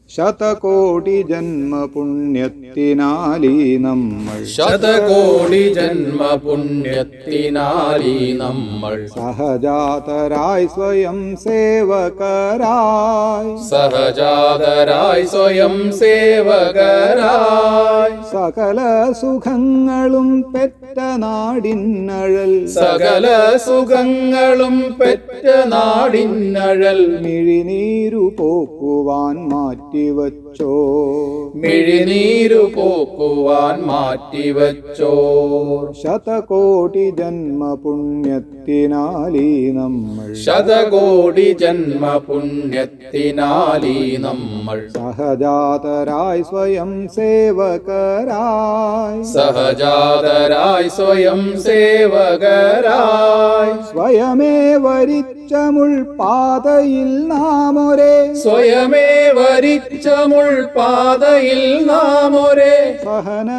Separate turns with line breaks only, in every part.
ശതകോടി ജന്മ പുണ്യത്തിനാലീ നമ്മൾ
ശതകോടി ജന്മ പുണ്യത്തിനാലി നമ്മൾ
സഹജാതരായി സ്വയം സേവകരായി
സഹജാതരായി സ്വയം സേവകരായി
സകല സുഖങ്ങളും പെറ്റ നാടിന്നഴൽ
സകല സുഖങ്ങളും പെറ്റ നാടിനഴൽ
മിഴിനീരു പോക്കുവാൻ മാറ്റിവച്ചോ
മിഴിനീരു പോക്കുവാൻ മാറ്റിവച്ചോ
ശതകോടി ജന്മ പുണ്യത്തിനാലീ നമ്മൾ
ശതകോടി ജന്മ പുണ്യത്തിനാലി നമ്മൾ
സഹജാതരായി സ്വയം സേവകരായി
സഹജാതരായി സ്വയം സേവകരായി
സ്വയമേ വരിച്ച മുൾപാതയിൽ നാമൊരേ
സ്വയമേ വരിച്ച മുൾപാതയിൽ നാം ഒരേ
സഹന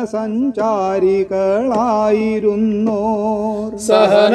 സഞ്ചാരികളായിരുന്നോർ
സഹന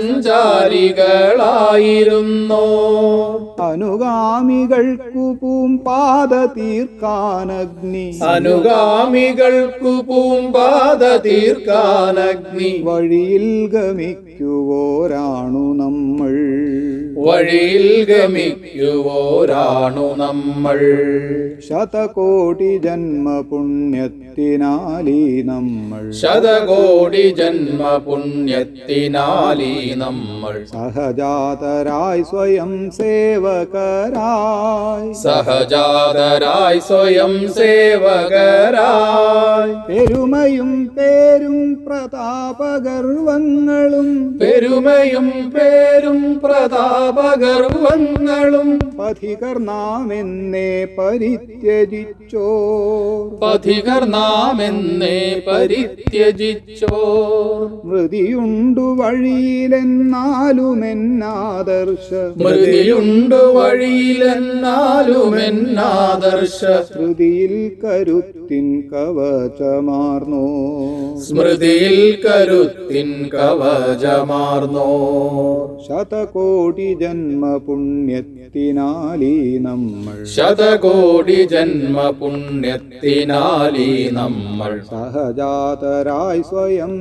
സഞ്ചാരികളായിരുന്നോ
അനുഗാമികൾക്കു പൂമ്പാത തീർക്കാനഗ്നി
അനുഗാമികൾക്കു പൂമ്പാത തീർക്കാനഗ്നി
വഴിയിൽ ഗമിക്കുവോരാണു നമ്മൾ
വഴിയിൽ ഗമിക്കുവോരാണു നമ്മൾ
ശതകോടി ജന്മ പുണ്യത്തിനാലീ നമ്മൾ
ശതകോടി ജന്മ പുണ്യത്തിനാലി നമ്മൾ
സഹജാതരായി സ്വയം സേവകരായി
സഹജാതരായി സ്വയം സേവകരായി
പെരുമയും പേരും പ്രതാപഗർവങ്ങളും
പെരുമയും പേരും പ്രതാപഗർവങ്ങളും
പഥികർ നാം എന്നേ പരിത്യജിച്ചോർ
പഥികർ നാം എന്നേ പരിത്യജിച്ചോ
മൃതിയുണ്ടു വഴിയിലെന്നാലുമെന്നാദർശ
മൃതിയുണ്ടു വഴിയിലെന്നാലും എന്നാദർശ
ശ്രുതിയിൽ കരുത്തിൻ കവചമാർന്നോ
സ്മൃതിയിൽ കരുത്തിൻ കവചമാർന്നോ
ശതകോടി ജന്മ പുണ്യത്തിനാലീ നമ്മൾ
ശതകോടി ജന്മ പുണ്യത്തിനാലി നമ്മൾ
സഹജാതരായി സ്വയം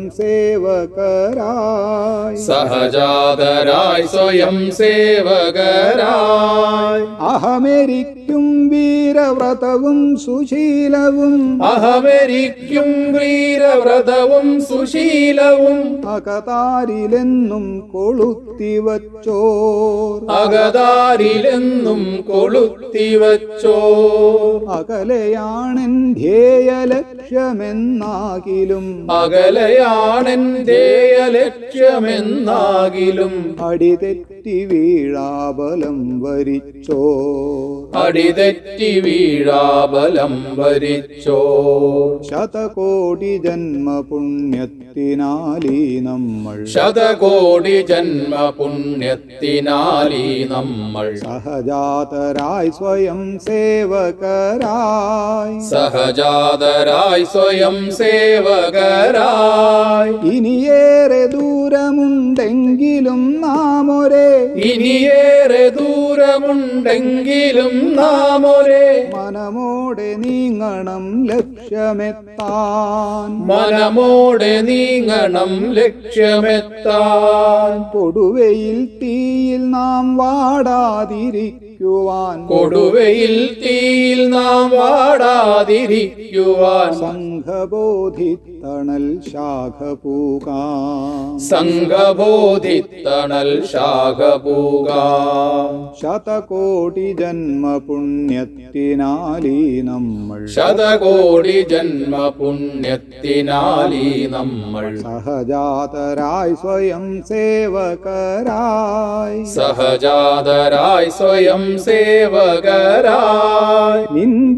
സേവകരായി
സഹജാതരായി സ്വയം സേവകരായി
അഹമരിക്കും വീരവ്രതവും സുശീലവും
അഹമരിക്കും വീരവ്രതവും സുശീലവും
അകതാരിലെന്നും കൊളുത്തിവച്ചോർ
അകതാരിലെന്നും കൊളുത്തിവച്ചോ
അകലെയാണെൻ ധ്യേയലക്ഷ്യമെന്നാകിലും
അകലയാണെന്റെ ലക്ഷ്യമെന്നാകിലും
അടിതെറ്റി വീഴാബലം വരിച്ചോ
അടിതെറ്റി വീഴാബലം വരിച്ചോ
ശതകോടി ജന്മ പുണ്യത്തിനാലീ നമ്മൾ
ശതകോടി ജന്മ പുണ്യത്തിനാലി നമ്മൾ
സഹജാതരായി സ്വയം സേവകരായി
സഹജാതരായി സ്വയം സേവകരായി
ഇനിയേറെ ദൂരമുണ്ടെങ്കിലും നാം ഒരേ
ഇനിയേറെ ദൂരമുണ്ടെങ്കിലും നാം ഒരേ
മനമോടെ നീങ്ങണം ലക്ഷ്യമെത്താൻ
മനമോടെ നീങ്ങണം ലക്ഷ്യമെത്താൻ
കൊടുവയിൽ തീയിൽ നാം വാടാതിരിക്കുവാൻ
കൊടുവയിൽ തീയിൽ നാം വാടാതിരിക്കുവാൻ
സംഘബോധി തണൽ ശാഖ പൂകാം
സംഘബോധിത്തണൽ ശാഖപൂകാം
ശതകോടി ജന്മ പുണ്യത്തിനാലീ നമ്മൾ
ശതകോടി ജന്മ പുണ്യത്തിനാലി നമ്മൾ
സഹജാതരായി സ്വയം സേവകരായി
സഹജാതരായി സ്വയം സേവകരായി
നിന്ദിക്കും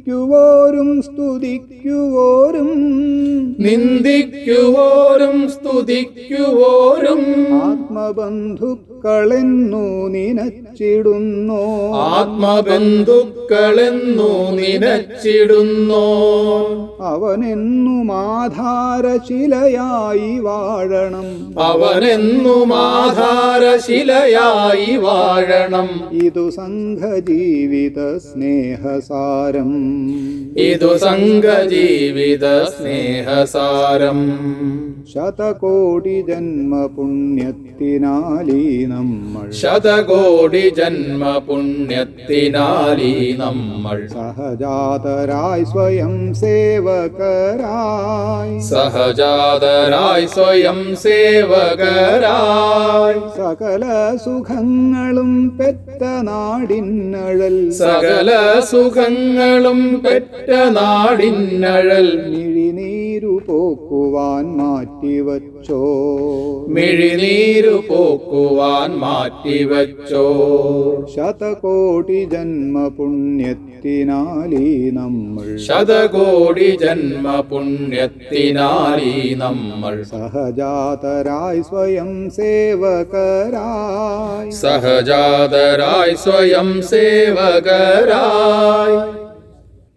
നിന്ദിക്കുവോരും സ്തുതിക്കുവോരും
നിന്ദിക്കുവോരും സ്തുതിക്കുവോരും
ആത്മബന്ധുക്കളെന്നു നിനച്ചിടുന്നു
ആത്മബന്ധുക്കളെന്നു നിനച്ചിടുന്നോ
അവനെന്നും ആധാരശിലയായി വാഴണം
അവനെന്നും ആധാരശിലയായി വാഴണം
ഇതു സംഘജീവിത സ്നേഹസാരം
ഇതു സംഘജീവിത സ്നേഹസാരം
ശതകോടി ജന്മ പുണ്യത്തിനാലീ നമ്മൾ
ശതകോടി ജന്മ പുണ്യത്തിനാലീ നമ്മൾ
സഹജാതരായി സ്വയം സേവകരായി
സഹജാതരായി സ്വയം സേവകരായി
സകല സുഖങ്ങളും പെറ്റ നാടിന്നഴൽ
സകല സുഖങ്ങളും പെറ്റ നാടിന്നഴൽ
മിഴിനീരു പോക്കുവാൻ മാറ്റിവച്ചോ
മിഴിനീരു പോക്കുവാൻ മാറ്റിവച്ചോ
ശതകോടി ജന്മ പുണ്യത്തിനാലീ നമ്മൾ
ശതകോടി ജന്മ പുണ്യത്തിനാലീ നമ്മൾ
സഹജാതരായി സ്വയം സേവകരായി
സഹജാതരായി സ്വയം സേവകരായി